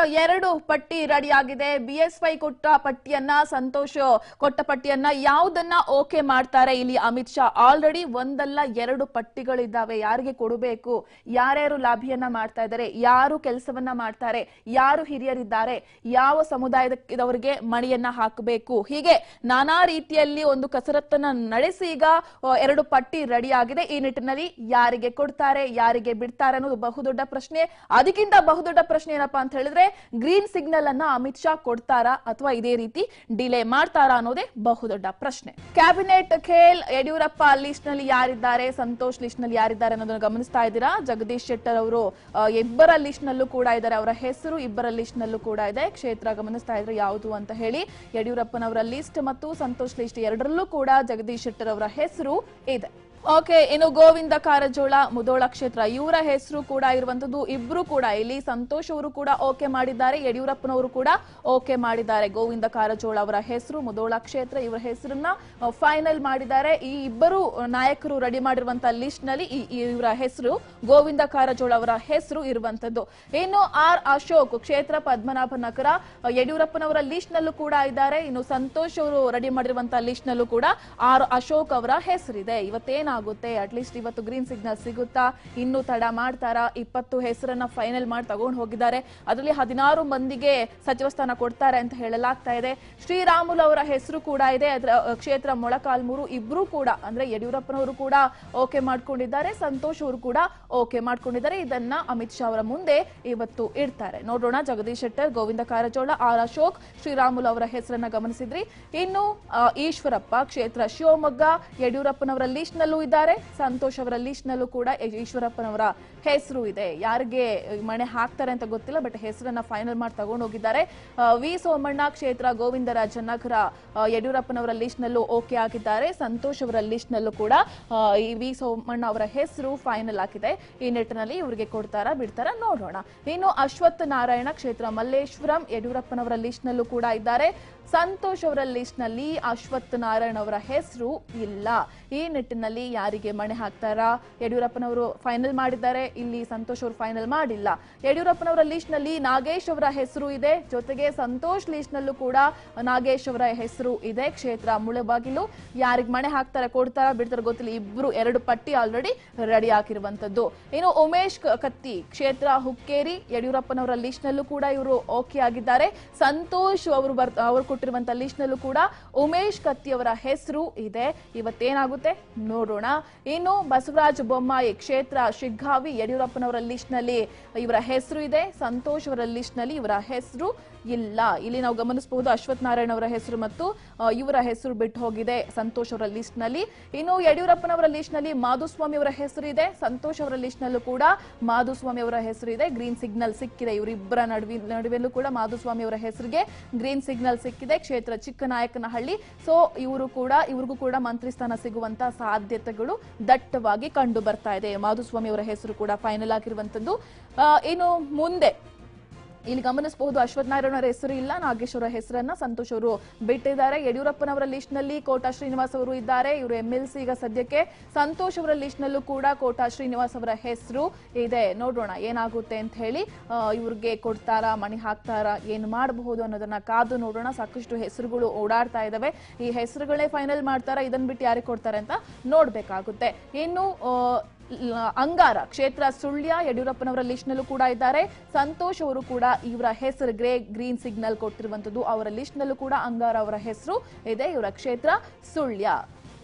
ಎರಡು ಪಟ್ಟಿ ರೆಡಿ ಆಗಿದೆ ಬಿ ಎಸ್ ವೈ ಕೊಟ್ಟ ಪಟ್ಟಿಯನ್ನ ಸಂತೋಷ್ ಕೊಟ್ಟ ಪಟ್ಟಿಯನ್ನ ಯಾವುದನ್ನ ಓಕೆ ಮಾಡ್ತಾರೆ ಇಲ್ಲಿ ಅಮಿತ್ ಶಾ ಆಲ್ರೆಡಿ ಒಂದಲ್ಲ ಎರಡು ಪಟ್ಟಿಗಳಿದ್ದಾವೆ ಯಾರಿಗೆ ಕೊಡಬೇಕು ಯಾರ್ಯಾರು ಲಾಭಿಯನ್ನ ಮಾಡ್ತಾ ಇದ್ದಾರೆ ಯಾರು ಕೆಲಸವನ್ನ ಮಾಡ್ತಾರೆ ಯಾರು ಹಿರಿಯರಿದ್ದಾರೆ ಯಾವ ಸಮುದಾಯದವರಿಗೆ ಮಣಿಯನ್ನ ಹಾಕಬೇಕು ಹೀಗೆ ನಾನಾ ರೀತಿಯಲ್ಲಿ ಒಂದು ಕಸರತ್ತನ್ನ ನಡೆಸಿ ಈಗ ಆ, ಎರಡು ಪಟ್ಟಿ ರೆಡಿ ಆಗಿದೆ ಈ ನಿಟ್ಟಿನಲ್ಲಿ ಯಾರಿಗೆ ಕೊಡ್ತಾರೆ ಯಾರಿಗೆ ಬಿಡ್ತಾರೆ ಅನ್ನೋದು ಬಹುದೊಡ್ಡ ಪ್ರಶ್ನೆ ಅದಕ್ಕಿಂತ ಬಹುದೊಡ್ಡ ಪ್ರಶ್ನೆ ಏನಪ್ಪಾ ಅಂತ ಹೇಳಿದ್ರೆ ಗ್ರೀನ್ ಸಿಗ್ನಲ್ ಅನ್ನ ಅಮಿತ್ ಶಾ ಕೊಡ್ತಾರಾ ಅಥವಾ ಇದೇ ರೀತಿ ಡಿಲೇ ಮಾಡ್ತಾರಾ ಅನ್ನೋದೇ ಬಹುದೊಡ್ಡ ಪ್ರಶ್ನೆ ಕ್ಯಾಬಿನೆಟ್ ಖೇಲ್ ಯಡಿಯೂರಪ್ಪ ಲಿಸ್ಟ್ ನಲ್ಲಿ ಯಾರಿದ್ದಾರೆ ಸಂತೋಷ್ ಲಿಸ್ಟ್ ನಲ್ಲಿ ಯಾರಿದ್ದಾರೆ ಅನ್ನೋದನ್ನ ಗಮನಿಸ್ತಾ ಇದ್ದೀರಾ ಜಗದೀಶ್ ಶೆಟ್ಟರ್ ಅವರು ಆ, ಇಬ್ಬರ ಲಿಸ್ಟ್ ನಲ್ಲೂ ಕೂಡ ಇದ್ದಾರೆ ಅವರ ಹೆಸರು ಇಬ್ಬರ ಲಿಸ್ಟ್ ನಲ್ಲೂ ಕೂಡ ಇದೆ ಕ್ಷೇತ್ರ ಗಮನಿಸ್ತಾ ಇದ್ರೆ ಯಾವುದು ಅಂತ ಹೇಳಿ ಯಡಿಯೂರಪ್ಪನವರ ಲಿಸ್ಟ್ ಮತ್ತು ಸಂತೋಷ್ ಲಿಸ್ಟ್ ಎರಡರಲ್ಲೂ ಕೂಡ ಜಗದೀಶ್ ಶೆಟ್ಟರ್ ಅವರ ಹೆಸರು ಇದೆ ಓಕೆ ಇನ್ನು ಗೋವಿಂದ ಕಾರಜೋಳ ಮುದೋಳ ಕ್ಷೇತ್ರ ಇವರ ಹೆಸರು ಕೂಡ ಇರುವಂತದ್ದು ಇಬ್ರು ಕೂಡ ಇಲ್ಲಿ ಸಂತೋಷ್ ಅವರು ಕೂಡ ಓಕೆ ಮಾಡಿದ್ದಾರೆ ಯಡಿಯೂರಪ್ಪನವರು ಕೂಡ ಓಕೆ ಮಾಡಿದ್ದಾರೆ ಗೋವಿಂದ ಕಾರಜೋಳ ಅವರ ಹೆಸರು ಮುದೋಳ ಕ್ಷೇತ್ರ ಇವರ ಹೆಸರನ್ನ ಫೈನಲ್ ಮಾಡಿದ್ದಾರೆ ಈ ಇಬ್ಬರು ನಾಯಕರು ರೆಡಿ ಮಾಡಿರುವಂತಹ ಲಿಸ್ಟ್ ನಲ್ಲಿ ಈ- ಈ ಇವರ ಹೆಸರು ಗೋವಿಂದ ಕಾರಜೋಳ ಅವರ ಹೆಸರು ಇರುವಂತದ್ದು ಇನ್ನು ಆರ್ ಅಶೋಕ್ ಕ್ಷೇತ್ರ ಪದ್ಮನಾಭ ನಗರ ಯಡಿಯೂರಪ್ಪನವರ ಲಿಸ್ಟ್ ನಲ್ಲೂ ಕೂಡ ಇದ್ದಾರೆ ಇನ್ನು ಸಂತೋಷ್ ಅವರು ರೆಡಿ ಮಾಡಿರುವಂತಹ ಲಿಸ್ಟ್ ನಲ್ಲೂ ಕೂಡ ಆರ್ ಅಶೋಕ್ ಅವರ ಹೆಸರಿದೆ ಇವತ್ತೇನಾಗುತ್ತೆ ಅಟ್ಲೀಸ್ಟ್ ಇವತ್ತು ಗ್ರೀನ್ ಸಿಗ್ನಲ್ ಸಿಗುತ್ತಾ ಇನ್ನು ತಡ ಮಾಡ್ತಾರಾ ಇಪ್ಪತ್ತು ಹೆಸರನ್ನ ಫೈನಲ್ ಮಾಡಿ ತಗೊಂಡು ಹೋಗಿದ್ದಾರೆ ಅದರಲ್ಲಿ ಹದಿನಾರು ಮಂದಿಗೆ ಸಚಿವ ಸ್ಥಾನ ಕೊಡ್ತಾರೆ ಅಂತ ಹೇಳಲಾಗ್ತಾ ಇದೆ ಶ್ರೀರಾಮುಲು ಅವರ ಹೆಸರು ಕೂಡ ಇದೆ ಅದರ ಅಹ್, ಕ್ಷೇತ್ರ ಮೊಳಕಾಲ್ಮೂರು ಇಬ್ರು ಕೂಡ ಅಂದ್ರೆ ಯಡಿಯೂರಪ್ಪನವರು ಕೂಡ ಓಕೆ ಮಾಡ್ಕೊಂಡಿದ್ದಾರೆ ಸಂತೋಷ್ ಅವರು ಕೂಡ ಓಕೆ ಮಾಡ್ಕೊಂಡಿದ್ದಾರೆ ಇದನ್ನ ಅಮಿತ್ ಶಾ ಅವರ ಮುಂದೆ ಇವತ್ತು ಇಡ್ತಾರೆ ನೋಡೋಣ ಜಗದೀಶ್ ಶೆಟ್ಟರ್ ಗೋವಿಂದ ಕಾರಜೋಳ ಆರ್ ಅಶೋಕ್ ಶ್ರೀರಾಮುಲು ಅವರ ಹೆಸರನ್ನ ಗಮನಿಸಿದ್ರಿ ಇನ್ನು ಆ, ಈಶ್ವರಪ್ಪ ಕ್ಷೇತ್ರ ಶಿವಮೊಗ್ಗ ಯಡಿಯೂರಪ್ಪನವರ ಲಿಸ್ಟ್ ನಲ್ಲೂ ಇದ್ದಾರೆ ಸಂತೋಷ್ ಅವರ ಲಿಸ್ಟ್ ನಲ್ಲೂ ಕೂಡ ಈ- ಈಶ್ವರಪ್ಪನವರ ಹೆಸರು ಇದೆ ಯಾರಿಗೆ ಮಣೆ ಹಾಕ್ತಾರೆ ಅಂತ ಗೊತ್ತಿಲ್ಲ ಬಟ್ ಹೆಸರನ್ನ ಫೈನಲ್ ಮಾಡಿ ತಗೊಂಡು ಹೋಗಿದ್ದಾರೆ ಆ, ವಿ ಸೋಮಣ್ಣ ಕ್ಷೇತ್ರ ಗೋವಿಂದರಾಜನಗರ ಆ, ಯಡಿಯೂರಪ್ಪನವರ ಲಿಸ್ಟ್ ನಲ್ಲೂ ಓಕೆ ಆಗಿದ್ದಾರೆ ಸಂತೋಷ್ ಅವರ ಲಿಸ್ಟ್ ನಲ್ಲೂ ಕೂಡ ಆ, ಈ ವಿ ಸೋಮಣ್ಣ ಅವರ ಹೆಸರು ಫೈನಲ್ ಆಗಿದೆ ಈ ನಿಟ್ಟಿನಲ್ಲಿ ಇವರಿಗೆ ಕೊಡ್ತಾರಾ ಬಿಡ್ತಾರಾ ನೋಡೋಣ ಇನ್ನು ಅಶ್ವತ್ಥ ನಾರಾಯಣ ಕ್ಷೇತ್ರ ಮಲ್ಲೇಶ್ವರಂ ಯಡಿಯೂರಪ್ಪನವರ ಲಿಸ್ಟ್ ನಲ್ಲೂ ಕೂಡ ಇದ್ದಾರೆ ಸಂತೋಷ್ ಅವರ ಲಿಸ್ಟ್ ನಲ್ಲಿ ಅಶ್ವತ್ಥ ನಾರಾಯಣ ಅವರ ಹೆಸರು ಇಲ್ಲ ಈ ನಿಟ್ಟಿನಲ್ಲಿ ಯಾರಿಗೆ ಮಣೆ ಹಾಕ್ತಾರಾ ಯಡಿಯೂರಪ್ಪನವರು ಫೈನಲ್ ಮಾಡಿದ್ದಾರೆ ಇಲ್ಲಿ ಸಂತೋಷ್ ಅವರು ಫೈನಲ್ ಮಾಡಿಲ್ಲ ಯಡಿಯೂರಪ್ಪನವರ ಲಿಸ್ಟ್ ನಲ್ಲಿ ನಾಗೇಶ್ ಅವರ ಹೆಸರು ಇದೆ ಜೊತೆಗೆ ಸಂತೋಷ್ ಲಿಸ್ಟ್ ನಲ್ಲೂ ಕೂಡ ನಾಗೇಶ್ ಅವರ ಹೆಸರು ಇದೆ ಕ್ಷೇತ್ರ ಮುಳಬಾಗಿಲು ಯಾರಿಗೆ ಮಣೆ ಹಾಕ್ತಾರೆ ಕೊಡ್ತಾರಾ ಬಿಡ್ತಾರ ಗೊತ್ತಿಲ್ಲ ಇಬ್ರು ಎರಡು ಪಟ್ಟಿ ಆಲ್ರೆಡಿ ರೆಡಿ ಆಗಿರುವಂತದ್ದು ಇನ್ನು ಉಮೇಶ್ ಕ- ಕತ್ತಿ ಕ್ಷೇತ್ರ ಹುಕ್ಕೇರಿ ಯಡಿಯೂರಪ್ಪನವರ ಲಿಸ್ಟ್ ನಲ್ಲೂ ಕೂಡ ಇವರು ಓಕೆ ಆಗಿದ್ದಾರೆ ಸಂತೋಷ್ ಅವರು ಬರ್ ಅವರು ಕೊಟ್ಟಿರುವಂತ ಲಿಸ್ಟ್ ನಲ್ಲೂ ಕೂಡ ಉಮೇಶ್ ಕತ್ತಿ ಅವರ ಹೆಸರು ಇದೆ ಇವತ್ತೇನಾಗುತ್ತೆ ನೋಡೋಣ ಇನ್ನು ಬಸವರಾಜ ಬೊಮ್ಮಾಯಿ ಕ್ಷೇತ್ರ ಶಿಗ್ಗಾವಿ ಯಡಿಯೂರಪ್ಪನವರ ಲಿಸ್ಟ್ ನಲ್ಲಿ ಇವರ ಹೆಸರು ಇದೆ ಸಂತೋಷ್ ಅವರ ಲಿಸ್ಟ್ ನಲ್ಲಿ ಇವರ ಹೆಸರು ಇಲ್ಲ ಇಲ್ಲಿ ನಾವು ಗಮನಿಸಬಹುದು ಅಶ್ವಥ್ ನಾರಾಯಣ ಅವರ ಹೆಸರು ಮತ್ತು ಆ, ಇವರ ಹೆಸರು ಬಿಟ್ಟು ಹೋಗಿದೆ ಸಂತೋಷ್ ಅವರ ಲಿಸ್ಟ್ ನಲ್ಲಿ ಇನ್ನು ಯಡಿಯೂರಪ್ಪನವರ ಲಿಸ್ಟ್ ನಲ್ಲಿ ಮಾಧುಸ್ವಾಮಿ ಅವರ ಹೆಸರು ಇದೆ ಸಂತೋಷ್ ಅವರ ಲಿಸ್ಟ್ ನಲ್ಲೂ ಕೂಡ ಮಾಧುಸ್ವಾಮಿ ಅವರ ಹೆಸರು ಇದೆ ಗ್ರೀನ್ ಸಿಗ್ನಲ್ ಸಿಕ್ಕಿದೆ ಇವರಿಬ್ಬರ ನಡುವೆ ನಡುವೆಲ್ಲೂ ಕೂಡ ಮಾಧುಸ್ವಾಮಿ ಅವರ ಹೆಸರಿಗೆ ಗ್ರೀನ್ ಸಿಗ್ನಲ್ ಸಿಕ್ಕಿದೆ ಕ್ಷೇತ್ರ ಚಿಕ್ಕನಾಯಕನಹಳ್ಳಿ ಸೊ ಇವರು ಕೂಡ ಇವ್ರಿಗೂ ಕೂಡ ಮಂತ್ರಿ ಸ್ಥಾನ ಸಿಗುವಂತ ಸಾಧ್ಯತೆಗಳು ದಟ್ಟವಾಗಿ ಕಂಡು ಬರ್ತಾ ಇದೆ ಮಾಧುಸ್ವಾಮಿ ಅವರ ಹೆಸರು ಕೂಡ ಫೈನಲ್ ಆಗಿರುವಂತದ್ದು ಆ, ಇನ್ನು ಮುಂದೆ ಇಲ್ಲಿ ಗಮನಿಸಬಹುದು ಅಶ್ವಥ್ ನಾರಾಯಣ ಅವರ ಹೆಸರು ಇಲ್ಲ ನಾಗೇಶ್ ಅವರ ಹೆಸರನ್ನ ಸಂತೋಷ್ ಅವರು ಬಿಟ್ಟಿದ್ದಾರೆ ಯಡಿಯೂರಪ್ಪನವರ ಲಿಸ್ಟ್ ನಲ್ಲಿ ಕೋಟಾ ಶ್ರೀನಿವಾಸ್ ಅವರು ಇದ್ದಾರೆ ಇವರು ಎಂ ಎಲ್ ಸಿ ಈಗ ಸದ್ಯಕ್ಕೆ ಸಂತೋಷ್ ಅವರ ಲಿಸ್ಟ್ ನಲ್ಲೂ ಕೂಡ ಕೋಟಾ ಶ್ರೀನಿವಾಸ್ ಅವರ ಹೆಸರು ಇದೆ ನೋಡೋಣ ಏನಾಗುತ್ತೆ ಅಂತ ಹೇಳಿ ಆ, ಇವ್ರಿಗೆ ಕೊಡ್ತಾರಾ ಮಣಿ ಹಾಕ್ತಾರಾ ಏನು ಮಾಡಬಹುದು ಅನ್ನೋದನ್ನ ಕಾದು ನೋಡೋಣ ಸಾಕಷ್ಟು ಹೆಸರುಗಳು ಓಡಾಡ್ತಾ ಇದಾವೆ ಈ ಹೆಸರುಗಳೇ ಫೈನಲ್ ಮಾಡ್ತಾರಾ ಇದನ್ನ ಬಿಟ್ಟು ಯಾರಿಗೆ ಕೊಡ್ತಾರೆ ಅಂತ ನೋಡ್ಬೇಕಾಗುತ್ತೆ ಇನ್ನು ಆ, ಲ- ಅಂಗಾರ ಕ್ಷೇತ್ರ ಸುಳ್ಯ ಯಡಿಯೂರಪ್ಪನವರ ಲಿಸ್ಟ್ ನಲ್ಲೂ ಕೂಡ ಇದ್ದಾರೆ ಸಂತೋಷ್ ಅವರು ಕೂಡ ಇವರ ಹೆಸರು ಗ್ರೇ ಗ್ರೀನ್ ಸಿಗ್ನಲ್ ಕೊಟ್ಟಿರುವಂತದ್ದು ಅವರ ಲಿಸ್ಟ್ ನಲ್ಲೂ ಕೂಡ ಅಂಗಾರ ಅವರ ಹೆಸರು ಇದೆ ಇವರ ಕ್ಷೇತ್ರ ಸುಳ್ಯ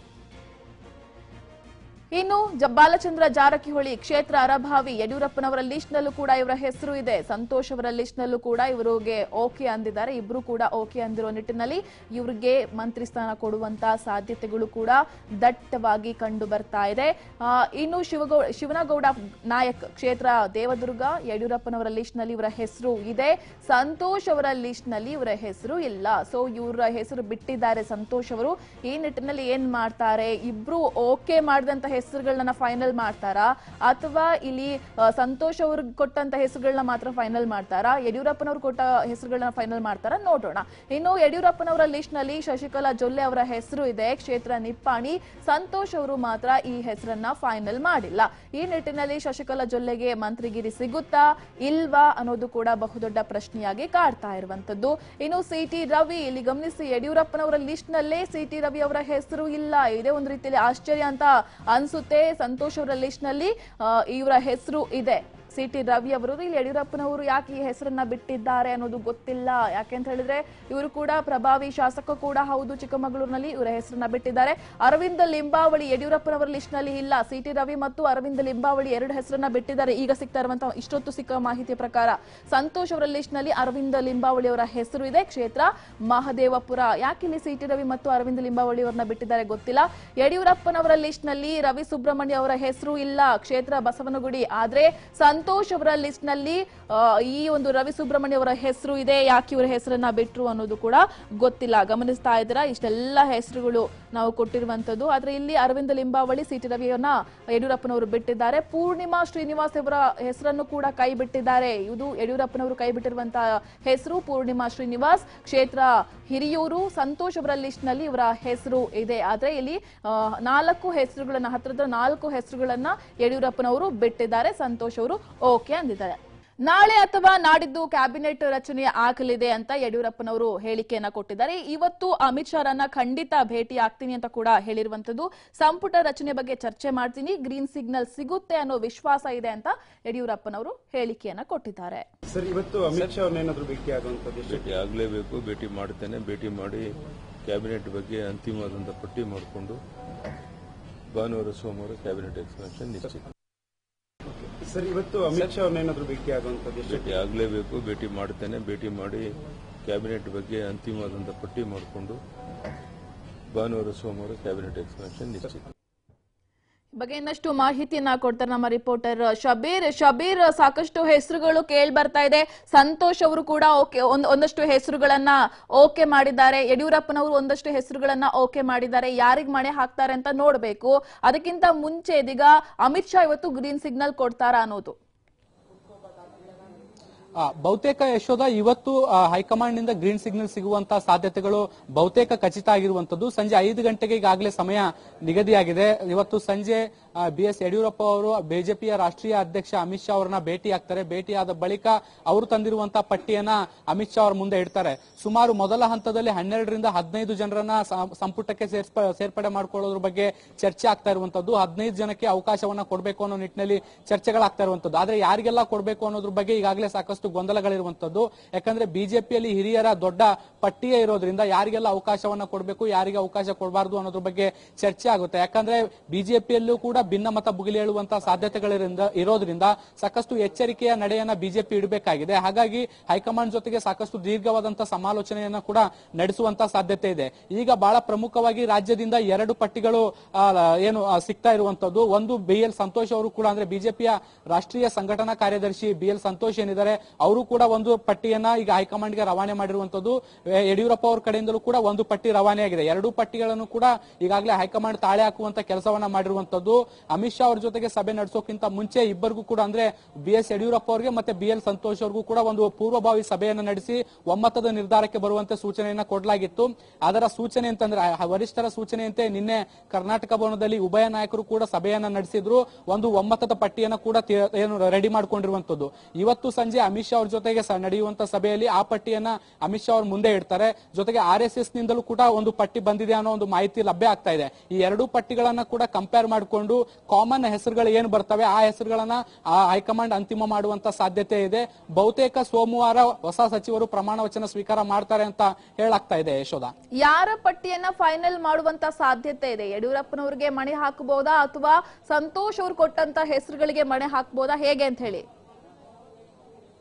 ಇನ್ನು ಜ- ಬಾಲಚಂದ್ರ ಜಾರಕಿಹೊಳಿ ಕ್ಷೇತ್ರ ಅರಭಾವಿ ಯಡಿಯೂರಪ್ಪನವರ ಲಿಸ್ಟ್ ನಲ್ಲೂ ಕೂಡ ಇವರ ಹೆಸರು ಇದೆ ಸಂತೋಷ್ ಅವರ ಲಿಸ್ಟ್ ನಲ್ಲೂ ಕೂಡ ಇವರಿಗೆ ಓಕೆ ಅಂದಿದ್ದಾರೆ ಇಬ್ರು ಕೂಡ ಓಕೆ ಅಂದಿರೋ ನಿಟ್ಟಿನಲ್ಲಿ ಇವರಿಗೆ ಮಂತ್ರಿ ಸ್ಥಾನ ಕೊಡುವಂತ ಸಾಧ್ಯತೆಗಳು ಕೂಡ ದಟ್ಟವಾಗಿ ಕಂಡು ಬರ್ತಾ ಇದೆ ಆ, ಇನ್ನು ಶಿವಗೌಡ ಶಿವನಗೌಡ ನಾಯಕ್ ಕ್ಷೇತ್ರ ದೇವದುರ್ಗ ಯಡಿಯೂರಪ್ಪನವರ ಲಿಸ್ಟ್ ನಲ್ಲಿ ಇವರ ಹೆಸರು ಇದೆ ಸಂತೋಷ್ ಅವರ ಲಿಸ್ಟ್ ನಲ್ಲಿ ಇವರ ಹೆಸರು ಇಲ್ಲ ಸೊ ಇವರ ಹೆಸರು ಬಿಟ್ಟಿದ್ದಾರೆ ಸಂತೋಷ್ ಅವರು ಈ ನಿಟ್ಟಿನಲ್ಲಿ ಏನ್ ಮಾಡ್ತಾರೆ ಇಬ್ರು ಓಕೆ ಮಾಡಿದಂತ ಹೆಸರುಗಳನ್ನ ಫೈನಲ್ ಮಾಡ್ತಾರಾ ಅಥವಾ ಇಲ್ಲಿ ಆ, ಸಂತೋಷ್ ಅವ್ರಿಗೆ ಕೊಟ್ಟಂತ ಹೆಸರುಗಳನ್ನ ಮಾತ್ರ ಫೈನಲ್ ಮಾಡ್ತಾರಾ ಯಡಿಯೂರಪ್ಪನವ್ರು ಕೊಟ್ಟ ಹೆಸರುಗಳನ್ನ ಫೈನಲ್ ಮಾಡ್ತಾರಾ ನೋಡೋಣ ಇನ್ನು ಯಡಿಯೂರಪ್ಪನವರ ಲಿಸ್ಟ್ ನಲ್ಲಿ ಶಶಿಕಲಾ ಜೊಲ್ಲೆ ಅವರ ಹೆಸರು ಇದೆ ಕ್ಷೇತ್ರ ನಿಪ್ಪಾಣಿ ಸಂತೋಷ್ ಅವರು ಮಾತ್ರ ಈ ಹೆಸರನ್ನ ಫೈನಲ್ ಮಾಡಿಲ್ಲ ಈ ನಿಟ್ಟಿನಲ್ಲಿ ಶಶಿಕಲಾ ಜೊಲ್ಲೆಗೆ ಮಂತ್ರಿಗಿರಿ ಸಿಗುತ್ತಾ ಇಲ್ವಾ ಅನ್ನೋದು ಕೂಡ ಬಹುದೊಡ್ಡ ಪ್ರಶ್ನೆಯಾಗಿ ಕಾಡ್ತಾ ಇರುವಂತದ್ದು ಇನ್ನು ಸಿ ಟಿ ರವಿ ಇಲ್ಲಿ ಗಮನಿಸಿ ಯಡಿಯೂರಪ್ಪನವರ ಲಿಸ್ಟ್ ನಲ್ಲೇ ಸಿ ಟಿ ರವಿ ಅವರ ಹೆಸರು ಇಲ್ಲ ಇದೇ ಒಂದು ರೀತಿಯಲ್ಲಿ ಆಶ್ಚರ್ಯ ಅಂತ ಅನ್ಸುತ್ತೆ ಸಂತೋಷ್ ಅವರ ಲಿಸ್ಟ್ ನಲ್ಲಿ ಆ, ಇವರ ಹೆಸರು ಇದೆ ಸಿ ಟಿ ರವಿ ಅವರು ಇಲ್ಲಿ ಯಡಿಯೂರಪ್ಪನವರು ಯಾಕೆ ಈ ಹೆಸರನ್ನ ಬಿಟ್ಟಿದ್ದಾರೆ ಅನ್ನೋದು ಗೊತ್ತಿಲ್ಲ ಯಾಕೆ ಅಂತ ಹೇಳಿದ್ರೆ ಇವರು ಕೂಡ ಪ್ರಭಾವಿ ಶಾಸಕ ಕೂಡ ಹೌದು ಚಿಕ್ಕಮಗಳೂರಿನಲ್ಲಿ ಇವರ ಹೆಸರನ್ನ ಬಿಟ್ಟಿದ್ದಾರೆ ಅರವಿಂದ ಲಿಂಬಾವಳಿ ಯಡಿಯೂರಪ್ಪನವರ ಲಿಸ್ಟ್ ನಲ್ಲಿ ಇಲ್ಲ ಸಿ ಟಿ ರವಿ ಮತ್ತು ಅರವಿಂದ ಲಿಂಬಾವಳಿ ಎರಡು ಹೆಸರನ್ನ ಬಿಟ್ಟಿದ್ದಾರೆ ಈಗ ಸಿಗ್ತಾ ಇರುವಂತಹ ಇಷ್ಟೊತ್ತು ಸಿಕ್ಕ ಮಾಹಿತಿಯ ಪ್ರಕಾರ ಸಂತೋಷ್ ಅವರ ಲಿಸ್ಟ್ ನಲ್ಲಿ ಅರವಿಂದ ಲಿಂಬಾವಳಿ ಅವರ ಹೆಸರು ಇದೆ ಕ್ಷೇತ್ರ ಮಹದೇವಪುರ ಯಾಕೆ ಇಲ್ಲಿ ಸಿ ಟಿ ರವಿ ಮತ್ತು ಅರವಿಂದ ಲಿಂಬಾವಳಿ ಅವರನ್ನ ಬಿಟ್ಟಿದ್ದಾರೆ ಗೊತ್ತಿಲ್ಲ ಯಡಿಯೂರಪ್ಪನವರ ಲಿಸ್ಟ್ ನಲ್ಲಿ ರವಿ ಸುಬ್ರಹ್ಮಣ್ಯ ಅವರ ಹೆಸರು ಇಲ್ಲ ಕ್ಷೇತ್ರ ಬಸವನಗುಡಿ ಆದ್ರೆ ಸಂತೋಷ್ ಅವರ ಲಿಸ್ಟ್ ನಲ್ಲಿ ಆ, ಈ ಒಂದು ರವಿ ಸುಬ್ರಹ್ಮಣ್ಯ ಅವರ ಹೆಸರು ಇದೆ ಯಾಕೆ ಇವರ ಹೆಸರನ್ನ ಬಿಟ್ರು ಅನ್ನೋದು ಕೂಡ ಗೊತ್ತಿಲ್ಲ ಗಮನಿಸ್ತಾ ಇದ್ದೀರಾ ಇಷ್ಟೆಲ್ಲ ಹೆಸರುಗಳು ನಾವು ಕೊಟ್ಟಿರುವಂತದ್ದು ಆದ್ರೆ ಇಲ್ಲಿ ಅರವಿಂದ ಲಿಂಬಾವಳಿ ಸಿ ಟಿ ರವಿಯನ್ನ ಯಡಿಯೂರಪ್ಪನವರು ಬಿಟ್ಟಿದ್ದಾರೆ ಪೂರ್ಣಿಮಾ ಶ್ರೀನಿವಾಸ್ ಅವರ ಹೆಸರನ್ನು ಕೂಡ ಕೈ ಬಿಟ್ಟಿದ್ದಾರೆ ಇದು ಯಡಿಯೂರಪ್ಪನವರು ಕೈ ಬಿಟ್ಟಿರುವಂತಹ ಹೆಸರು ಪೂರ್ಣಿಮಾ ಶ್ರೀನಿವಾಸ್ ಕ್ಷೇತ್ರ ಹಿರಿಯೂರು ಸಂತೋಷ್ ಅವರ ಲಿಸ್ಟ್ ನಲ್ಲಿ ಇವರ ಹೆಸರು ಇದೆ ಆದ್ರೆ ಇಲ್ಲಿ ಆ, ನಾಲ್ಕು ಹೆಸರುಗಳನ್ನ ಹತ್ರದ ನಾಲ್ಕು ಹೆಸರುಗಳನ್ನ ಯಡಿಯೂರಪ್ಪನವರು ಬಿಟ್ಟಿದ್ದಾರೆ ಸಂತೋಷ್ ಅವರು ಓಕೆ ಅಂದಿದ್ದಾರೆ ನಾಳೆ ಅಥವಾ ನಾಡಿದ್ದು ಕ್ಯಾಬಿನೆಟ್ ರಚನೆ ಆಗಲಿದೆ ಅಂತ ಯಡಿಯೂರಪ್ಪನವರು ಹೇಳಿಕೆಯನ್ನ ಕೊಟ್ಟಿದ್ದಾರೆ ಇವತ್ತು ಅಮಿತ್ ಶಾರನ್ನ ಖಂಡಿತ ಭೇಟಿ ಆಗ್ತೀನಿ ಅಂತ ಕೂಡ ಹೇಳಿರುವಂತದ್ದು ಸಂಪುಟ ರಚನೆ ಬಗ್ಗೆ ಚರ್ಚೆ ಮಾಡ್ತೀನಿ ಗ್ರೀನ್ ಸಿಗ್ನಲ್ ಸಿಗುತ್ತೆ ಅನ್ನೋ ವಿಶ್ವಾಸ ಇದೆ ಅಂತ ಯಡಿಯೂರಪ್ಪನವರು ಹೇಳಿಕೆಯನ್ನ ಕೊಟ್ಟಿದ್ದಾರೆ ಸರ್ ಇವತ್ತು ಅಮಿತ್ ಶಾ ಅವ್ರನ್ನೇನಾದ್ರೂ ಭೇಟಿ ಆಗುವಂತದ್ದು ಎಷ್ಟು ಭೇಟಿ ಆಗಲೇಬೇಕು ಭೇಟಿ ಮಾಡ್ತೇನೆ ಭೇಟಿ ಮಾಡಿ ಕ್ಯಾಬಿನೆಟ್ ಬಗ್ಗೆ ಅಂತಿಮವಾದಂಥ ಪಟ್ಟಿ ಮಾಡಿಕೊಂಡು ಭಾನುವಾರ ಸೋಮವಾರ ಕ್ಯಾಬಿನೆಟ್ ಎಕ್ಸ್ಪೆನ್ಷನ್ ನಿಶ್ಚಿತ ಸರ್ ಇವತ್ತು ಅಮಿತ್ ಶಾ ಅವ್ರನ್ನೇನಾದ್ರೂ ಭೇಟಿ ಆಗುವಂತದ್ದು ಎಷ್ಟು ಭೇಟಿ ಆಗಲೇಬೇಕು ಭೇಟಿ ಮಾಡ್ತೇನೆ ಭೇಟಿ ಮಾಡಿ ಕ್ಯಾಬಿನೆಟ್ ಬಗ್ಗೆ ಅಂತಿಮವಾದಂಥ ಪಟ್ಟಿ ಮಾಡಿಕೊಂಡು ಭಾನುವಾರ ಸೋಮವಾರ ಕ್ಯಾಬಿನೆಟ್ ಎಕ್ಸ್ಪೆನ್ಷನ್ ನಿಶ್ಚಿತ ಈ ಬಗ್ಗೆ ಇನ್ನಷ್ಟು ಮಾಹಿತಿಯನ್ನ ಕೊಡ್ತಾರೆ ನಮ್ಮ ರಿಪೋರ್ಟರ್ ಶಬೀರ್ ಶಬೀರ್ ಸಾಕಷ್ಟು ಹೆಸರುಗಳು ಕೇಳಿ ಬರ್ತಾ ಇದೆ ಸಂತೋಷ್ ಅವರು ಕೂಡ ಓಕೆ ಒಂದ್- ಒಂದಷ್ಟು ಹೆಸರುಗಳನ್ನ ಓಕೆ ಮಾಡಿದ್ದಾರೆ ಯಡಿಯೂರಪ್ಪನವರು ಒಂದಷ್ಟು ಹೆಸರುಗಳನ್ನ ಓಕೆ ಮಾಡಿದ್ದಾರೆ ಯಾರಿಗ್ ಮಣೆ ಹಾಕ್ತಾರೆ ಅಂತ ನೋಡ್ಬೇಕು ಅದಕ್ಕಿಂತ ಮುಂಚೆ ಇದೀಗ ಅಮಿತ್ ಶಾ ಇವತ್ತು ಗ್ರೀನ್ ಸಿಗ್ನಲ್ ಕೊಡ್ತಾರಾ ಅನ್ನೋದು ಆ, ಬಹುತೇಕ ಯಶೋಧ ಇವತ್ತು ಆ, ಹೈಕಮಾಂಡ್ ನಿಂದ ಗ್ರೀನ್ ಸಿಗ್ನಲ್ ಸಿಗುವಂತಹ ಸಾಧ್ಯತೆಗಳು ಬಹುತೇಕ ಖಚಿತ ಆಗಿರುವಂತದ್ದು ಸಂಜೆ ಐದು ಗಂಟೆಗೆ ಈಗಾಗಲೇ ಸಮಯ ನಿಗದಿಯಾಗಿದೆ ಇವತ್ತು ಸಂಜೆ ಬಿ ಎಸ್ ಯಡಿಯೂರಪ್ಪ ಅವರು ಬಿಜೆಪಿಯ ರಾಷ್ಟ್ರೀಯ ಅಧ್ಯಕ್ಷ ಅಮಿತ್ ಶಾ ಅವರನ್ನ ಭೇಟಿ ಆಗ್ತಾರೆ ಭೇಟಿಯಾದ ಬಳಿಕ ಅವರು ತಂದಿರುವಂತಹ ಪಟ್ಟಿಯನ್ನ ಅಮಿತ್ ಶಾ ಅವರ ಮುಂದೆ ಇಡ್ತಾರೆ ಸುಮಾರು ಮೊದಲ ಹಂತದಲ್ಲಿ ಹನ್ನೆರಡರಿಂದ ಹದಿನೈದು ಜನರನ್ನ ಸ- ಸಂಪುಟಕ್ಕೆ ಸೇರ್ಪ ಸೇರ್ಪಡೆ ಮಾಡ್ಕೊಳ್ಳೋದ್ರ ಬಗ್ಗೆ ಚರ್ಚೆ ಆಗ್ತಾ ಇರುವಂತದ್ದು ಹದಿನೈದು ಜನಕ್ಕೆ ಅವಕಾಶವನ್ನ ಕೊಡಬೇಕು ಅನ್ನೋ ನಿಟ್ಟಿನಲ್ಲಿ ಚರ್ಚೆಗಳಾಗ್ತಾ ಇರುವಂತದ್ದು ಆದ್ರೆ ಯಾರಿಗೆಲ್ಲ ಕೊಡಬೇಕು ಅನ್ನೋದ್ರ ಬಗ್ಗೆ ಈಗಾಗಲೇ ಸಾಕಷ್ಟು ಗೊಂದಲಗಳಿರುವಂತದ್ದು ಯಾಕಂದ್ರೆ ಬಿಜೆಪಿಯಲ್ಲಿ ಹಿರಿಯರ ದೊಡ್ಡ ಪಟ್ಟಿಯೇ ಇರೋದ್ರಿಂದ ಯಾರಿಗೆಲ್ಲ ಅವಕಾಶವನ್ನ ಕೊಡಬೇಕು ಯಾರಿಗೆ ಅವಕಾಶ ಕೊಡಬಾರ್ದು ಅನ್ನೋದ್ರ ಬಗ್ಗೆ ಚರ್ಚೆ ಆಗುತ್ತೆ ಯಾಕಂದ್ರೆ ಬಿಜೆಪಿಯಲ್ಲೂ ಕೂಡ ಭಿನ್ನಮತ ಬುಗಿಲಿ ಹೇಳುವಂತಹ ಸಾಧ್ಯತೆಗಳಿಂದ ಇರೋದ್ರಿಂದ ಸಾಕಷ್ಟು ಎಚ್ಚರಿಕೆಯ ನಡೆಯನ್ನ ಬಿಜೆಪಿ ಇಡಬೇಕಾಗಿದೆ ಹಾಗಾಗಿ ಹೈಕಮಾಂಡ್ ಜೊತೆಗೆ ಸಾಕಷ್ಟು ದೀರ್ಘವಾದಂತಹ ಸಮಾಲೋಚನೆಯನ್ನ ಕೂಡ ನಡೆಸುವಂತಹ ಸಾಧ್ಯತೆ ಇದೆ ಈಗ ಬಹಳ ಪ್ರಮುಖವಾಗಿ ರಾಜ್ಯದಿಂದ ಎರಡು ಪಟ್ಟಿಗಳು ಆ, ಏನು ಆ, ಸಿಗ್ತಾ ಇರುವಂತದ್ದು ಒಂದು ಬಿ ಎಲ್ ಸಂತೋಷ್ ಅವರು ಕೂಡ ಅಂದ್ರೆ ಬಿಜೆಪಿಯ ರಾಷ್ಟ್ರೀಯ ಸಂಘಟನಾ ಕಾರ್ಯದರ್ಶಿ ಬಿ ಎಲ್ ಸಂತೋಷ್ ಏನಿದ್ದಾರೆ ಅವರು ಕೂಡ ಒಂದು ಪಟ್ಟಿಯನ್ನ ಈಗ ಹೈಕಮಾಂಡ್ಗೆ ರವಾನೆ ಮಾಡಿರುವಂತದ್ದು ಎ- ಯಡಿಯೂರಪ್ಪ ಅವ್ರ ಕಡೆಯಿಂದಲೂ ಕೂಡ ಒಂದು ಪಟ್ಟಿ ರವಾನೆಯಾಗಿದೆ ಎರಡೂ ಪಟ್ಟಿಗಳನ್ನು ಕೂಡ ಈಗಾಗಲೇ ಹೈಕಮಾಂಡ್ ತಾಳೆ ಹಾಕುವಂತ ಕೆಲಸವನ್ನ ಮಾಡಿರುವಂತದ್ದು ಅಮಿತ್ ಶಾ ಅವ್ರ ಜೊತೆಗೆ ಸಭೆ ನಡೆಸೋಕ್ಕಿಂತ ಮುಂಚೆ ಇಬ್ಬರಿಗೂ ಕೂಡ ಅಂದ್ರೆ ಬಿ ಎಸ್ ಯಡಿಯೂರಪ್ಪ ಅವರಿಗೆ ಮತ್ತೆ ಬಿ ಎಲ್ ಸಂತೋಷ್ ಅವ್ರಿಗೂ ಕೂಡ ಒಂದು ಪೂರ್ವಭಾವಿ ಸಭೆಯನ್ನ ನಡೆಸಿ ಒಮ್ಮತದ ನಿರ್ಧಾರಕ್ಕೆ ಬರುವಂತೆ ಸೂಚನೆಯನ್ನ ಕೊಡಲಾಗಿತ್ತು ಅದರ ಸೂಚನೆ ಅಂತಂದ್ರೆ ಆ ವರಿಷ್ಠರ ಸೂಚನೆಯಂತೆ ನಿನ್ನೆ ಕರ್ನಾಟಕ ಭವನದಲ್ಲಿ ಉಭಯ ನಾಯಕರು ಕೂಡ ಸಭೆಯನ್ನ ನಡೆಸಿದ್ರು ಒಂದು ಒಮ್ಮತದ ಪಟ್ಟಿಯನ್ನ ಕೂಡ ತಿ- ಏನು ರೆಡಿ ಮಾಡ್ಕೊಂಡಿರುವಂತದ್ದು ಇವತ್ತು ಸಂಜೆ ಅಮಿತ್ ಶಾ ಅವ್ರ ಜೊತೆಗೆ ಸ- ನಡೆಯುವಂತ ಸಭೆಯಲ್ಲಿ ಆ ಪಟ್ಟಿಯನ್ನ ಅಮಿತ್ ಶಾ ಅವ್ರ ಮುಂದೆ ಇಡ್ತಾರೆ ಜೊತೆಗೆ ಆರ್ ಎಸ್ ಎಸ್ ನಿಂದಲೂ ಕೂಡ ಒಂದು ಪಟ್ಟಿ ಬಂದಿದೆ ಅನ್ನೋ ಒಂದು ಮಾಹಿತಿ ಲಭ್ಯ ಆಗ್ತಾ ಇದೆ ಈ ಎರಡೂ ಪಟ್ಟಿಗಳನ್ನ ಕೂಡ ಕಂಪೇರ್ ಮಾಡಿಕೊಂಡು ಕಾಮನ್ ಹೆಸರುಗಳು ಏನು ಬರ್ತವೆ ಆ ಹೆಸರುಗಳನ್ನ ಆ ಹೈಕಮಾಂಡ್ ಅಂತಿಮ ಮಾಡುವಂತ ಸಾಧ್ಯತೆ ಇದೆ ಬಹುತೇಕ ಸೋಮವಾರ ಹೊಸ ಸಚಿವರು ಪ್ರಮಾಣ ವಚನ ಸ್ವೀಕಾರ ಮಾಡ್ತಾರೆ ಅಂತ ಹೇಳಾಗ್ತಾ ಇದೆ ಯಶೋಧ ಯಾರ ಪಟ್ಟಿಯನ್ನ ಫೈನಲ್ ಮಾಡುವಂತ ಸಾಧ್ಯತೆ ಇದೆ ಯಡಿಯೂರಪ್ಪನವ್ರಿಗೆ ಮಣೆ ಹಾಕಬಹುದಾ ಅಥವಾ ಸಂತೋಷ್ ಅವ್ರು ಕೊಟ್ಟಂತ ಹೆಸರುಗಳಿಗೆ ಮಣೆ ಹಾಕಬಹುದಾ ಹೇಗೆ ಅಂತ ಹೇಳಿ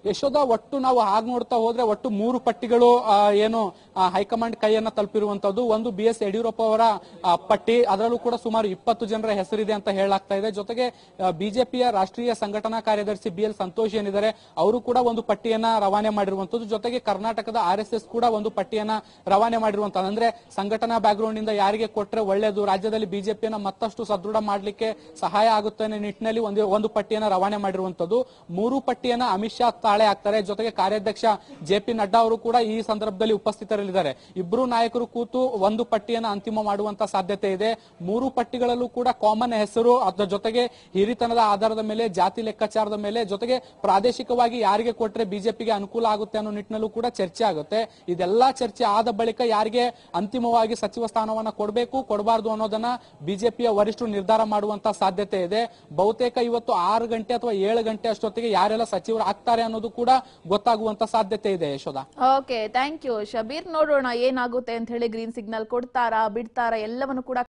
ಯಶೋಧ ಒಟ್ಟು ನಾವು ಹಾಗೆ ನೋಡ್ತಾ ಹೋದ್ರೆ ಒಟ್ಟು ಮೂರು ಪಟ್ಟಿಗಳು ಆ, ಏನು ಆ, ಹೈಕಮಾಂಡ್ ಕೈಯನ್ನ ತಲುಪಿರುವಂತದ್ದು ಒಂದು ಬಿ ಎಸ್ ಯಡಿಯೂರಪ್ಪ ಅವರ ಆ, ಪಟ್ಟಿ ಅದರಲ್ಲೂ ಕೂಡ ಸುಮಾರು ಇಪ್ಪತ್ತು ಜನರ ಹೆಸರಿದೆ ಅಂತ ಹೇಳಲಾಗ್ತಾ ಇದೆ ಜೊತೆಗೆ ಬಿಜೆಪಿಯ ರಾಷ್ಟ್ರೀಯ ಸಂಘಟನಾ ಕಾರ್ಯದರ್ಶಿ ಬಿ ಎಲ್ ಸಂತೋಷ್ ಏನಿದ್ದಾರೆ ಅವರು ಕೂಡ ಒಂದು ಪಟ್ಟಿಯನ್ನ ರವಾನೆ ಮಾಡಿರುವಂತದ್ದು ಜೊತೆಗೆ ಕರ್ನಾಟಕದ ಆರ್ ಎಸ್ ಎಸ್ ಕೂಡ ಒಂದು ಪಟ್ಟಿಯನ್ನ ರವಾನೆ ಮಾಡಿರುವಂತದ್ದು ಅಂದ್ರೆ ಸಂಘಟನಾ ಬ್ಯಾಕ್ಗ್ರೌಂಡ್ ಇಂದ ಯಾರಿಗೆ ಕೊಟ್ರೆ ಒಳ್ಳೆಯದು ರಾಜ್ಯದಲ್ಲಿ ಬಿಜೆಪಿಯನ್ನ ಮತ್ತಷ್ಟು ಸದೃಢ ಮಾಡಲಿಕ್ಕೆ ಸಹಾಯ ಆಗುತ್ತೆ ಅನ್ನೋ ನಿಟ್ಟಿನಲ್ಲಿ ಒಂದು ಒಂದು ಪಟ್ಟಿಯನ್ನ ರವಾನೆ ಮಾಡಿರುವಂತದ್ದು ಮೂರು ಪಟ್ಟಿಯನ್ನ ಅಮಿತ್ ಶಾ ತಾಳೆ ಹಾಕ್ತಾರೆ ಜೊತೆಗೆ ಕಾರ್ಯಾಧ್ಯಕ್ಷ ಜೆ ಪಿ ನಡ್ಡಾ ಅವರು ಕೂಡ ಈ ಸಂದರ್ಭದಲ್ಲಿ ಉಪಸ್ಥಿತರಲ್ಲಿದ್ದಾರೆ ಇಬ್ಬರು ನಾಯಕರು ಕೂತು ಒಂದು ಪಟ್ಟಿಯನ್ನ ಅಂತಿಮ ಮಾಡುವಂತ ಸಾಧ್ಯತೆ ಇದೆ ಮೂರು ಪಟ್ಟಿಗಳಲ್ಲೂ ಕೂಡ ಕಾಮನ್ ಹೆಸರು ಅದರ ಜೊತೆಗೆ ಹಿರಿತನದ ಆಧಾರದ ಮೇಲೆ ಜಾತಿ ಲೆಕ್ಕಾಚಾರದ ಮೇಲೆ ಜೊತೆಗೆ ಪ್ರಾದೇಶಿಕವಾಗಿ ಯಾರಿಗೆ ಕೊಟ್ರೆ ಬಿಜೆಪಿಗೆ ಅನುಕೂಲ ಆಗುತ್ತೆ ಅನ್ನೋ ನಿಟ್ಟಿನಲ್ಲೂ ಕೂಡ ಚರ್ಚೆ ಆಗುತ್ತೆ ಇದೆಲ್ಲಾ ಚರ್ಚೆ ಆದ ಬಳಿಕ ಯಾರಿಗೆ ಅಂತಿಮವಾಗಿ ಸಚಿವ ಸ್ಥಾನವನ್ನ ಕೊಡಬೇಕು ಕೊಡಬಾರದು ಅನ್ನೋದನ್ನ ಬಿಜೆಪಿಯ ವರಿಷ್ಠರು ನಿರ್ಧಾರ ಮಾಡುವಂತ ಸಾಧ್ಯತೆ ಇದೆ ಬಹುತೇಕ ಇವತ್ತು ಆರು ಗಂಟೆ ಅಥವಾ ಏಳು ಗಂಟೆ ಅಷ್ಟೊತ್ತಿಗೆ ಯಾರೆಲ್ಲ ಸಚಿವರು ಆಗ್ತಾರೆ ಅನ್ನೋದು ಕೂಡ ಗೊತ್ತಾಗುವಂತ ಸಾಧ್ಯತೆ ಇದೆ Yashoda okay thank you Shabir ನೋಡೋಣ ಏನಾಗುತ್ತೆ ಅಂತ ಹೇಳಿ ಗ್ರೀನ್ ಸಿಗ್ನಲ್ ಕೊಡ್ತಾರಾ ಬಿಡ್ತಾರಾ ಎಲ್ಲವನ್ನು ಕೂಡ